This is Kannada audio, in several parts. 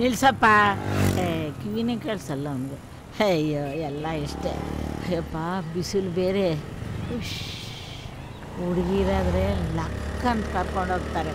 ನಿಲ್ಸಪ್ಪ ಏ ಕಿವಿನೇ ಕೇಳಿಸಲ್ಲ ಅವನಿಗೆ ಅಯ್ಯೋ ಎಲ್ಲ ಇಷ್ಟೇ ಅಯ್ಯಪ್ಪ ಬಿಸಿಲು ಬೇರೆ ಉಶ್ ಹುಡುಗಿರಾದ್ರೆ ಲಕ್ಕ ಅಂತ ಕರ್ಕೊಂಡು ಹೋಗ್ತಾರೆ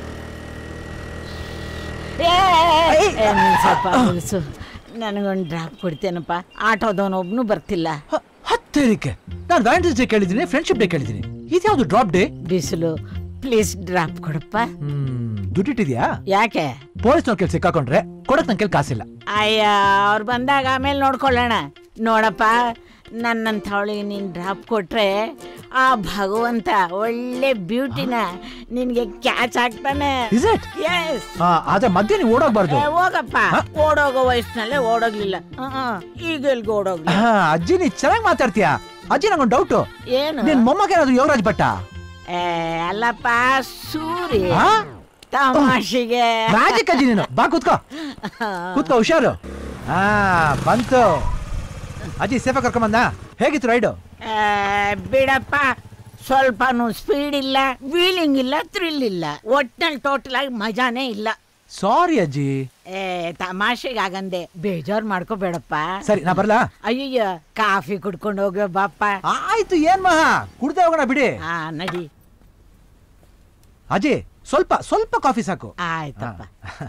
ಏ, ಏ, ನಿಲ್ಸಪ್ಪ ನಿಲ್ಸು ನನಗೊಂದು ಡ್ರಾಪ್ ಕೊಡ್ತೇನಪ್ಪ ಆಟೋದವನೊಬ್ನು ಬರ್ತಿಲ್ಲ ಹ- ಹತ್ತೇರಿಕೆ ನಾನು ವ್ಯಾಲೆಂಟೈನ್ಸ್ ಡೇ ಕೇಳಿದ್ದೀನಿ ಫ್ರೆಂಡ್ಶಿಪ್ ಡೇ ಕೇಳಿದ್ದೀನಿ ಇದ್ಯಾವುದು ಡ್ರಾಪ್ ಡೇ ಬಿಸಿಲು ಪ್ಲೀಸ್ ಡ್ರಾಪ್ ಕೊಡಪ್ಪ ಹ್ಮ್ ದುಡ್ಡಿಟ್ಟಿದ್ಯಾ ಯಾಕೆ ಪೊಲೀಸ್ನವ್ರ ಕೆಲ್ಸ ಸಿಕ್ಕಾಕೊಂಡ್ರೆ ಕೊಡಕ್ ನನ್ ಕೆಲ್ ಕಾಸಿಲ್ಲ ಅಯ್ಯ ಅವ್ರು ಬಂದಾಗ ಆಮೇಲೆ ನೋಡ್ಕೊಳ್ಳೋಣ ನೋಡಪ್ಪ ನನ್ನಂಥವಳಿಗೆ ನೀನು ಡ್ರಾಪ್ ಕೊಟ್ರೆ ಆ ಭಗವಂತ ಒಳ್ಳೆ ಬ್ಯೂಟಿನ ನಿನಗೆ ಕ್ಯಾಚ್ ಆಗ್ತಾನೆ Is it? ಎಸ್ ಆ, ಆದ್ರೆ ಮಧ್ಯೆ ನೀವು ಓಡೋಗ್ಬಾರ್ದು ಹೋಗಪ್ಪ ಓಡೋಗೋ ವಯಸ್ಸಿನಲ್ಲೇ ಓಡೋಗ್ಲಿಲ್ಲ ಈಗ ಎಲ್ಗೆ ಓಡೋಗ್ಲಿ ಹಾ, ಅಜ್ಜಿ ನೀ ಚೆನ್ನಾಗಿ ಮಾತಾಡ್ತೀಯಾ ಅಜ್ಜಿ ನಂಗೊಂದು ಡೌಟು ಏನು ನಿನ್ ಮೊಮ್ಮಗ ಏನಾದ್ರು ಯೋಗರಾಜ್ ಭಟ್ಟ ಏ, ಅಲ್ಲಪ್ಪ ಸೂರಿ ಆ? ತಮಾಷೆಗೆ ಮ್ಯಾಜಿಕ್ ಅಜ್ಜಿ ನೀನು ಬಾ ಕೂತ್ಕೋ ಕೂತ್ಕೋ ಹುಷಾರು ಹಾ ಬಂತು ಅಜ್ಜಿ ಸೇಫ್ ಕರ್ಕೊಂಬಂದ ಹೇಗಿತ್ತು ರೈಡು ಏ, ಬಿಡಪ್ಪ ಸ್ವಲ್ಪನೂ ಸ್ಪೀಡ್ ಇಲ್ಲ ವೀಲಿಂಗ್ ಇಲ್ಲ ಥ್ರಿಲ್ ಇಲ್ಲ ಒಟ್ನಲ್ಲಿ ಟೋಟಲ್ ಆಗಿ ಮಜಾನೇ ಇಲ್ಲ ಸಾರಿ ಅಜ್ಜಿ ಏ ತಮಾಷೆಗೆ ಆಗಂದೆ ಬೇಜಾರ್ ಮಾಡ್ಕೋಬೇಡಪ್ಪ ಸರಿ ನಾ ಬರ್ಲಾ ಅಯ್ಯಯ್ಯ ಕಾಫಿ ಕುಡ್ಕೊಂಡು ಹೋಗ್ಯೋ ಬಾಪ್ಪ ಆಯ್ತು ಏನ್ ಮಹಾ ಕುಡ್ದೆ ಹೋಗೋಣ ಬಿಡಿ ಆ ನಡಿ ಅಜ್ಜಿ ಸ್ವಲ್ಪ ಸ್ವಲ್ಪ ಕಾಫಿ ಸಾಕು ಆಯ್ತಪ್ಪ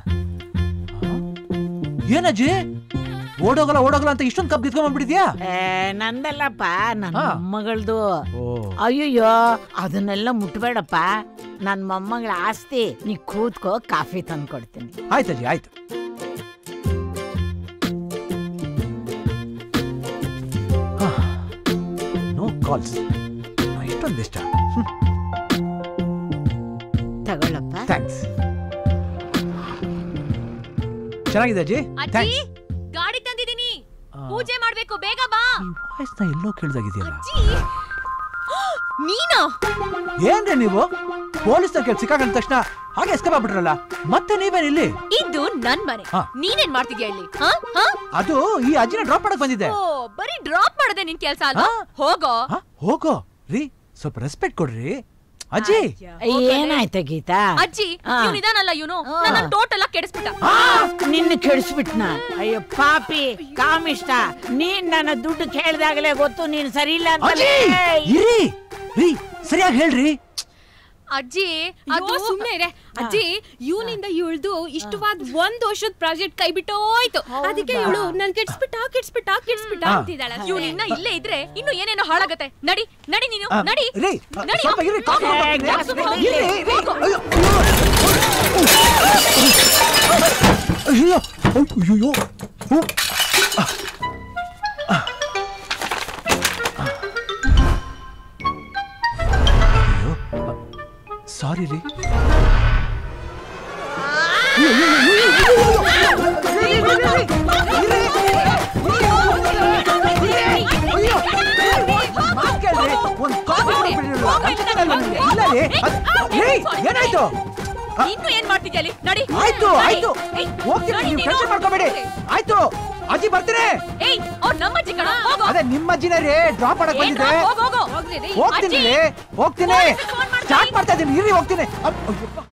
ಏನಜ್ಜಿ ಓಡೋಗಲ್ಲ ಓಡೋಗಲ್ಲ ಅಂತ ಇಷ್ಟೊಂದು ಕಪ್ ಕಿತ್ಕೊಂಡ್ಬಿಟ್ಟಿದ್ಯಾ ಏ ನಂದಲ್ಲಪ್ಪ ನನ್ನ ಹಾ. ಮೊಮ್ಮಗಳದು ಓ ಅಯ್ಯಯ್ಯೋ ಅದನ್ನೆಲ್ಲ ಮುಟ್ಬೇಡಪ್ಪ ನನ್ನ ಮೊಮ್ಮಗಳ ಆಸ್ತಿ ನೀ ಕೂತ್ಕೋ ಕಾಫಿ ತಂದು ಕೊಡ್ತೀನಿ ಆಯ್ತಜ್ಜಿ ಆಯ್ತು ನೋ ಕಾಲ್ಸ್ ಇಷ್ಟೊಂದು ಇಷ್ಟ ತಗೊಳ್ಳಪ್ಪ ಥ್ಯಾಂಕ್ಸ್ ಚೆನ್ನಾಗಿದೆ ಅಜ್ಜಿ ಅಜ್ಜಿ ಥ್ಯಾಂಕ್ಸ್ ಗಾಡಿ ತಂದಿದ್ದೀನಿ ಆ. ಪೂಜೆ ಮಾಡ್ಬೇಕು ಬೇಗ ಬಾ ವಾಯ್ಸ್ನ ಎಲ್ಲೋ ಕೇಳ್ದಾಗಿದೆಯಲ್ಲ ಅಜ್ಜಿ ನೀನಾ ಏನ್ರಿ ನೀವು ಪೊಲೀಸ್ ಕೆಲ್ಸ ಸಿಕ್ಕಾಕೊಂಡ ತಕ್ಷಣ ಹಾಗೆ ಎಸ್ಕೇಪ್ ಆಗ್ಬಿಟ್ರಲ್ಲ ಮತ್ತೆ ನೀವೇನ್ ಇಲ್ಲಿ ಇದು ನನ್ ಮನೆ ಹಾ. ನೀನೇನ್ ಮಾಡ್ತಿದ್ಯಾ ಇಲ್ಲಿ ಹಾ ಹಾ ಅದು ಈ ಅಜ್ಜಿನ ಡ್ರಾಪ್ ಮಾಡಕ್ ಬಂದಿದ್ದೆ ಓ ಬರೀ ಡ್ರಾಪ್ ಮಾಡದೆ ನಿನ್ ಕೆಲ್ಸ ಅಲ್ವಾ ಹಾ. ಹೋಗೋ ಹ? ಹೋಗೋ ರೀ ಸ್ವಲ್ಪ ರೆಸ್ಪೆಕ್ಟ್ ಕೊಡ್ರಿ ಅಜ್ಜಿ ಏನಾಯ್ತ ಗೀತಾ ಅಜ್ಜಿ ಆ. ಇವ್ನು ಇದಾನಲ್ಲ ಇವನು ಆ. ನನ್ನ ಟೋಟಲ್ ಆಗಿ ಕೆಡಿಸ್ಬಿಟ್ಟ ಆ, ನಿನ್ನ ಕೆಡಿಸ್ಬಿಟ್ನ ಅಯ್ಯೋ ಪಾಪಿ ಕಾಮಿಷ್ಟ ನೀನ್ ನನ್ನ ದುಡ್ಡು ಕೇಳ್ದಾಗಲೇ ಗೊತ್ತು ನೀನ್ ಸರಿ ಇಲ್ಲ ಅಂತ ಅಜ್ಜಿ ಇರಿ ರೀ ಸರಿಯಾಗಿ ಹೇಳ್ರಿ ಅಜ್ಜಿ ಅದು ಸುಮ್ಮನೆ ಇರೆ ಅಜ್ಜಿ ಇವನಿಂದ ಇವಳ್ದು ಇಷ್ಟವಾದ ಒಂದ್ ವರ್ಷದ ಪ್ರಾಜೆಕ್ಟ್ ಕೈ ಬಿಟ್ಟೋಯ್ತು ಅದಕ್ಕೆ ಇವಳು ನನ್ ಕೆಡ್ಸ್ಬಿಟ್ಟ ಕೆಡ್ಸ್ಬಿಟ್ಟ ಕೆಡ್ಸ್ಬಿಟ್ಟ ಹಾ. ಅಂತಿದ್ದಾಳೆ ಇವ್ನು ಇನ್ನ ಇಲ್ಲೇ ಇದ್ರೆ ಇನ್ನು ಏನೇನೋ ಹಾಳಾಗತ್ತೆ ನಡಿ ನಡಿ ನೀನು ಆ, ನಡಿ ರೀ ನಡಿ ಸ್ವಲ್ಪ ಇರಿ ಕಾಫಿ ಏ, ಮಾಡ್ತೀನಿ. ಗ್ಲಾಸ್ ಬಿಡಿ. ಇರಿ, ಇರಿ. ಅಯ್ಯೋ, ಅಯ್ಯೋ ಅಯ್ಯೋ ಹ್ಞೂ. ಅಯ್ಯೋ ಸಾರಿ ರೀ ಮಾತ್ ಕೇಳ್ರಿ. ಒಂದ್ ಕಾಫಿ ಕೊಡ್ಬಿಡಿರಲ್ಲ. ಅಂತಿರಲ್ಲ ನಿಮ್ಗೆ. ಇಲ್ಲ ರೀ. ಅದ್- ರೀ, ಏನಾಯ್ತು ಆ, ಇನ್ನು ಏನ್ ಮಾಡ್ತಿದ್ಯಾ ಅಲ್ಲಿ ನಡಿ ಆಯ್ತು ನಡಿ. ಆಯ್ತು ಏಯ್, ಹೋಗ್ತೀನಿ ನಡಿ ನೀವು ನೀನು. ಟೆನ್ಷನ್ ಮಾಡ್ಕೋಬೇಡಿ ಆಯ್ತು ಅಜ್ಜಿ ಬರ್ತೀನಿ ಏಯ್ ಅವ್ರ್ ನಮ್ಮಜ್ಜಿ ಕಣ ಹೋಗೋ ಅದೇ ನಿಮ್ಮ ಅಜ್ಜಿನೇ ರೀ ಡ್ರಾಪ್ ಮಾಡಕ್ ಏನ್ ಬಂದಿದ್ದೆ ಹೋಗೋ ಹೋಗೋ ಹೋಗ್ಲಿ ರೀ ಹೋಗ್ತೀನಿ ಅಜ್ಜಿ. ರೀ ಹೋಗ್ತೀನಿ ಪೊಲೀಸ್ಗೆ ಫೋನ್ ಮಾಡ್ತೀನಿ. ಸ್ಟಾರ್ಟ್ ಮಾಡ್ತಾ ಇದ್ದೀನಿ ಇರಿ ಹೋಗ್ತೀನಿ ಅಪ್- ಅಯ್ಯಪ್ಪ.